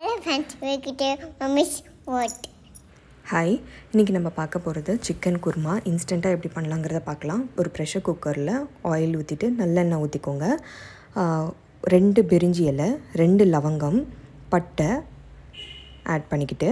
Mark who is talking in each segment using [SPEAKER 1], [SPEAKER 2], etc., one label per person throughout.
[SPEAKER 1] Elephant வைக்கிட்டு mummies what
[SPEAKER 2] hi இன்றைக்கி நம்ம பார்க்க போகிறது சிக்கன் குருமா இன்ஸ்டண்ட்டாக எப்படி பண்ணலாங்கிறத பார்க்கலாம் ஒரு ப்ரெஷர் குக்கரில் ஆயில் ஊற்றிட்டு நல்லெண்ணெய் ஊற்றிக்கோங்க ஆஹ், ரெண்டு பிரிஞ்சி இலை ரெண்டு லவங்கம் பட்டை ஆட் பண்ணிக்கிட்டு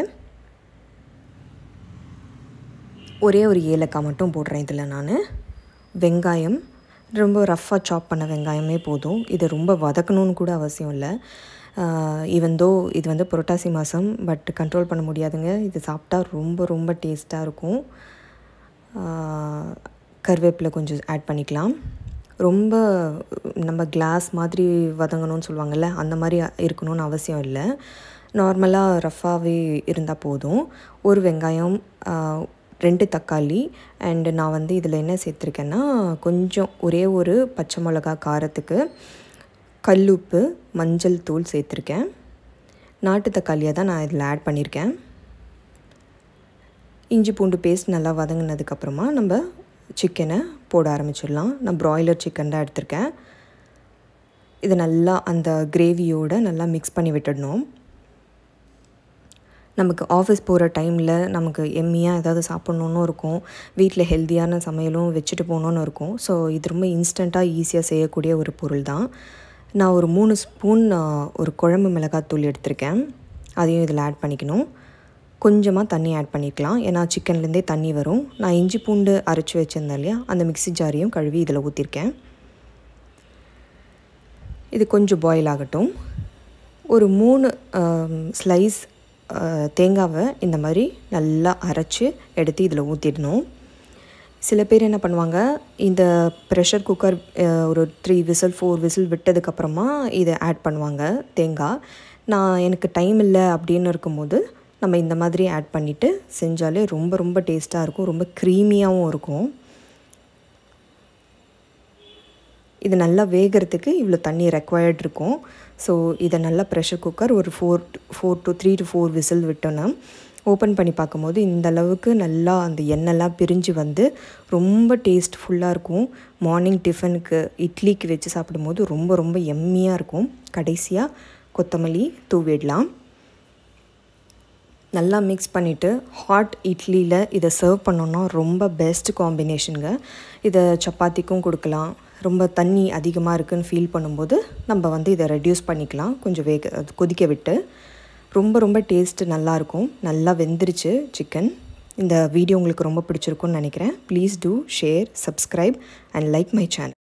[SPEAKER 2] ஒரே ஒரு ஏலக்காய் மட்டும் போடுறேன் இதில் நான் வெங்காயம் ரொம்ப ரஃப்பாக சாப் பண்ண வெங்காயமே போதும் இதை ரொம்ப வதக்கணும்னு கூட அவசியம் இல்லை ஈவன் தோ இது வந்து புரட்டாசி மாதம் பட் கண்ட்ரோல் பண்ண முடியாதுங்க இது சாப்பிட்டா ரொம்ப ரொம்ப டேஸ்ட்டாக இருக்கும் ஆஹ், கருவேப்பிலை கொஞ்சம் ஆட் பண்ணிக்கலாம் ரொம்ப நம்ம கிளாஸ் மாதிரி வதங்கணும்னு சொல்லுவாங்கள்ல அந்த மாதிரி இருக்கணும்னு அவசியம் இல்லை நார்மலாக ரஃப்பாகவே இருந்தால் போதும் ஒரு வெங்காயம் ஆஹ், ரெண்டு தக்காளி அண்டு நான் வந்து இதில் என்ன சேர்த்துருக்கேன்னா கொஞ்சம் ஒரே ஒரு பச்சை மிளகா காரத்துக்கு கல்லுப்பு மஞ்சள் தூள் சேர்த்துருக்கேன் நாட்டு தக்காளியை தான் நான் இதில் ஆட் பண்ணியிருக்கேன் இஞ்சி பூண்டு பேஸ்ட் நல்லா வதங்கினதுக்கப்புறமா நம்ம சிக்கனை போட ஆரம்பிச்சிடலாம் நான் ப்ராய்லர் சிக்கன் தான் எடுத்திருக்கேன் இதை நல்லா அந்த கிரேவியோடு நல்லா மிக்ஸ் பண்ணி விட்டுடணும் நமக்கு ஆஃபீஸ் போகிற டைமில் நமக்கு எம்மியாக ஏதாவது சாப்பிட்ணுன்னு இருக்கும் வீட்டில் ஹெல்த்தியான சமையலும் வச்சுட்டு போகணுன்னு இருக்கும் ஸோ இது ரொம்ப இன்ஸ்டண்ட்டாக ஈஸியாக செய்யக்கூடிய ஒரு பொருள் தான் நான் ஒரு மூணு ஸ்பூன் ஆ, ஒரு குழம்பு மிளகாத்தூள் எடுத்திருக்கேன் அதையும் இதில் ஆட் பண்ணிக்கணும் கொஞ்சமாக தண்ணி ஆட் பண்ணிக்கலாம் ஏன்னா சிக்கன்லேருந்தே தண்ணி வரும் நான் இஞ்சி பூண்டு அரைச்சி வச்சுருந்தேன் இல்லையா அந்த மிக்ஸி ஜாரையும் கழுவி இதில் ஊற்றிருக்கேன் இது கொஞ்சம் பாயில் ஆகட்டும் ஒரு மூணு ஸ்லைஸ் தேங்காவை இந்த மாதிரி நல்லா அரைச்சி எடுத்து இதில் ஊற்றிடணும் சில பேர் என்ன பண்ணுவாங்க இந்த ப்ரெஷர் குக்கர் ஒரு த்ரீ விசில் ஃபோர் விசில் விட்டதுக்கப்புறமா இதை ஆட் பண்ணுவாங்க தேங்காய் நான் எனக்கு டைம் இல்லை அப்படின்னு இருக்கும்போது நம்ம இந்த மாதிரி ஆட் பண்ணிவிட்டு செஞ்சாலே ரொம்ப ரொம்ப டேஸ்ட்டாக இருக்கும் ரொம்ப க்ரீமியாகவும் இருக்கும் இது நல்லா வேகிறதுக்கு இவ்வளோ தண்ணி ரெக்வயர்ட் இருக்கும் ஸோ இதை நல்லா ப்ரெஷர் குக்கர் ஒரு four four to three to four whistle விட்டோன்னா ஓப்பன் பண்ணி பார்க்கும்போது இந்த அளவுக்கு நல்லா அந்த எண்ணெய்லாம் பிரிஞ்சு வந்து ரொம்ப டேஸ்ட்ஃபுல்லாக இருக்கும் மார்னிங் டிஃபனுக்கு இட்லிக்கு வச்சு சாப்பிடும்போது ரொம்ப ரொம்ப எம்மியாக இருக்கும் கடைசியாக கொத்தமல்லி தூவிடலாம் நல்லா மிக்ஸ் பண்ணிவிட்டு ஹாட் இட்லியில் இதை சர்வ் பண்ணோன்னா ரொம்ப பெஸ்ட் காம்பினேஷனுங்க இதை சப்பாத்திக்கும் கொடுக்கலாம் ரொம்ப தண்ணி அதிகமாக இருக்குன்னு ஃபீல் பண்ணும்போது நம்ம வந்து இதை ரெடியூஸ் பண்ணிக்கலாம் கொஞ்சம் வேக அது கொதிக்க விட்டு ரொம்ப ரொம்ப டேஸ்ட்டு நல்லாயிருக்கும் நல்லா வெந்துருச்சு சிக்கன் இந்த வீடியோ உங்களுக்கு ரொம்ப பிடிச்சிருக்கும்னு நினைக்கிறேன் please do share subscribe and like my channel